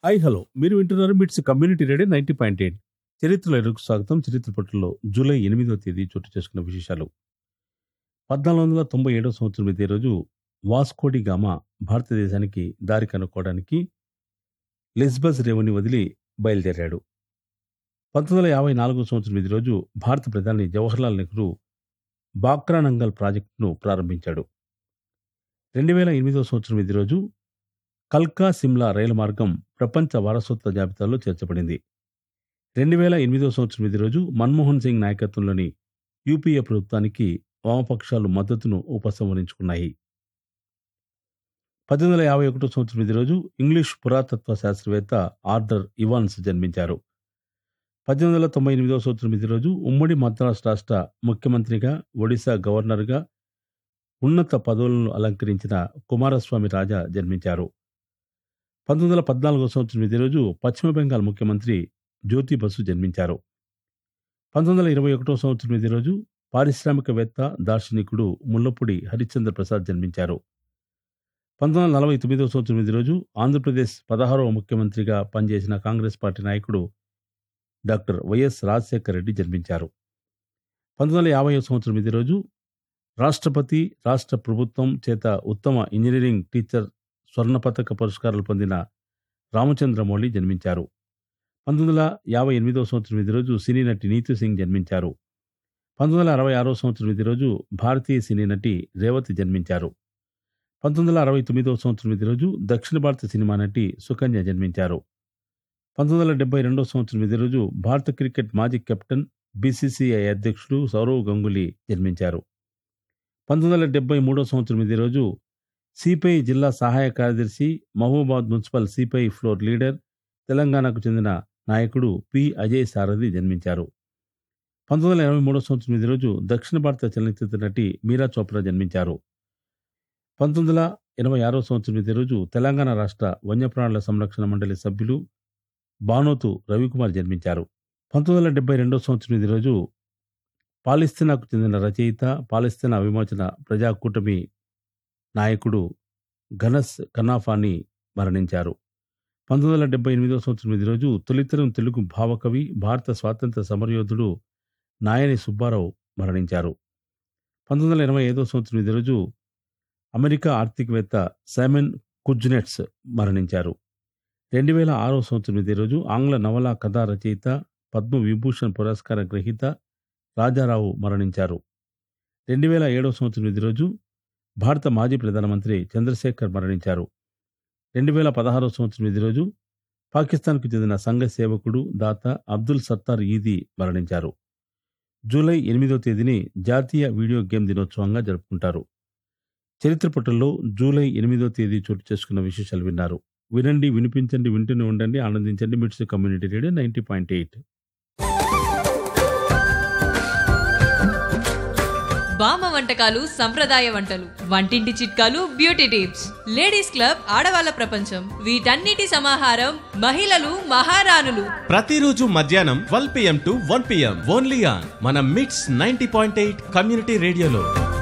I hello మీరు వింటున్నారు MITS community radio ninety point eight చరిత్రలో ఎరుకు స్వాగతం చరిత్ర పట్టులో జూలై ఎనిమిదవ తేదీ చోటు చేసుకున్న విశేషాలు పద్నాలుగు వందల తొంభై ఏడవ సంవత్సరం ఇదే రోజు వాస్కోడి గామా భారతదేశానికి దారి కనుక్కోవడానికి లిస్బస్ రేవుని వదిలి బయలుదేరాడు పంతొమ్మిది వందల యాభై నాలుగో సంవత్సరం ఇదే రోజు భారత ప్రధాని జవహర్లాల్ నెహ్రూ బాక్రానంగల్ ప్రాజెక్టును ప్రారంభించాడు రెండు వేల ఎనిమిదో సంవత్సరం ఇదే రోజు కల్కా సిమ్లా రైలు మార్గం ప్రపంచ వారసత్వ జాబితాలో చేర్చబడింది రెండు వేల ఎనిమిదో సంవత్సరం ఇదే రోజు మన్మోహన్ సింగ్ నాయకత్వంలోని యూపీఏ ప్రభుత్వానికి వామపక్షాలు మద్దతును ఉపసంహరించుకున్నాయి పద్దెనిమిది వందల యాభై ఒకటో సంవత్సరం ఇదే రోజు ఇంగ్లీష్ పురాతత్వ శాస్త్రవేత్త ఆర్డర్ ఇవాన్స్ జన్మించారు పద్దెనిమిది వందల తొంభై ఎనిమిదవ సంవత్సరం ఇదే రోజు ఉమ్మడి మద్రాసు రాష్ట్ర ముఖ్యమంత్రిగా ఒడిశా గవర్నర్గా ఉన్నత పదవులను అలంకరించిన కుమారస్వామి రాజా జన్మించారు పంతొమ్మిది వందల పద్నాలుగో సంవత్సరం ఇదే రోజు పశ్చిమ బెంగాల్ ముఖ్యమంత్రి జ్యోతి బసు జన్మించారు పంతొమ్మిది వందల ఇరవై ఒకటో సంవత్సరం ఇదే రోజు పారిశ్రామికవేత్త దార్శనికుడు ముల్లపూడి హరిశ్చంద్ర ప్రసాద్ జన్మించారు పంతొమ్మిది వందల నలభై తొమ్మిదవ సంవత్సరం ఇదే రోజు ఆంధ్రప్రదేశ్ పదహారవ ముఖ్యమంత్రిగా పనిచేసిన కాంగ్రెస్ పార్టీ నాయకుడు డాక్టర్ వైఎస్ రాజశేఖర రెడ్డి జన్మించారు పంతొమ్మిది వందల యాభై సంవత్సరం ఇదే రోజు రాష్ట్రపతి రాష్ట్ర ప్రభుత్వం చేత ఉత్తమ ఇంజనీరింగ్ టీచర్ స్వర్ణ పతక పురస్కారాలు పొందిన రామచంద్రమౌళి జన్మించారు పంతొమ్మిది వందల యాభై ఎనిమిదవ సంవత్సరం ఇదే రోజు సినీ నటి నీతు సింగ్ జన్మించారు పంతొమ్మిది వందల అరవై ఆరో సంవత్సరం ఇదే రోజు భారతీయ సినీ నటి రేవతి జన్మించారు పంతొమ్మిది వందల అరవై తొమ్మిదవ సంవత్సరం ఇదే రోజు దక్షిణ భారత సినిమా నటి సుకన్య జన్మించారు పంతొమ్మిది వందల డెబ్బై రెండవ సంవత్సరం ఇదే రోజు భారత క్రికెట్ మాజీ కెప్టెన్ బీసీసీఐ అధ్యక్షుడు సౌరవ్ గంగూలీ జన్మించారు పంతొమ్మిది వందల డెబ్బై మూడో సంవత్సరం ఇదే రోజు సిపిఐ జిల్లా సహాయ కార్యదర్శి Mahabubabad municipal CPI floor leader తెలంగాణకు చెందిన నాయకుడు పి అజయ్ సారథి జన్మించారు పంతొమ్మిది వందల ఎనభై మూడో సంవత్సరం ఇదే రోజు దక్షిణ భారత చలనచిత్ర నటి మీరా చోప్రా జన్మించారు పంతొమ్మిది వందల ఎనభై ఆరో సంవత్సరం ఇదే రోజు తెలంగాణ రాష్ట్ర వన్యప్రాణుల సంరక్షణ మండలి సభ్యులు బానోతు రవికుమార్ జన్మించారు పంతొమ్మిది వందల డెబ్బై రెండో సంవత్సరం ఇదే రోజు పాలిస్తీనాకు చెందిన రచయిత పాలిస్తీనా విమోచన ప్రజా కూటమి నాయకుడు ఘనస్ కనాఫాని మరణించారు పంతొమ్మిది వందల డెబ్బై ఎనిమిదవ సంవత్సరం ఇదే రోజు తొలితరం తెలుగు భావకవి భారత స్వాతంత్ర సమరయోధుడు నాయని సుబ్బారావు మరణించారు పంతొమ్మిది వందల ఎనభై ఐదో సంవత్సరం ఇదే రోజు అమెరికా ఆర్థికవేత్త సైమన్ కుజ్నెట్స్ మరణించారు రెండు వేల ఆరో సంవత్సరం ఇదే రోజు ఆంగ్ల నవలా కథా రచయిత పద్మ విభూషణ్ పురస్కార గ్రహీత రాజారావు మరణించారు రెండు వేల ఏడో సంవత్సరం ఇదే రోజు భారత మాజీ ప్రధానమంత్రి చంద్రశేఖర్ మరణించారు రెండు వేల పదహారో సంవత్సరం ఇదే రోజు పాకిస్తాన్కు చెందిన సంఘ సేవకుడు దాత అబ్దుల్ సత్తార్ ఈదీ మరణించారు జూలై ఎనిమిదో తేదీని జాతీయ వీడియో గేమ్ దినోత్సవంగా జరుపుకుంటారు చరిత్ర పట్టుల్లో జూలై ఎనిమిదో తేదీ చోటు చేసుకున్న విశేషాలు విన్నారు వినండి వినిపించండి వింటూనే ఉండండి ఆనందించండి MITS community radio ninety point eight బామ్మ వంటకాలు సంప్రదాయ వంటలు వంటింటి చిట్కాలు బ్యూటీ టిప్స్ లేడీస్ క్లబ్ ఆడవాళ్ళ ప్రపంచం వీటన్నిటి సమాహారం మహిళలు మహారాణులు ప్రతిరోజు మధ్యాహ్నం twelve PM to one PM only on మన MITS ninety point eight community రేడియోలో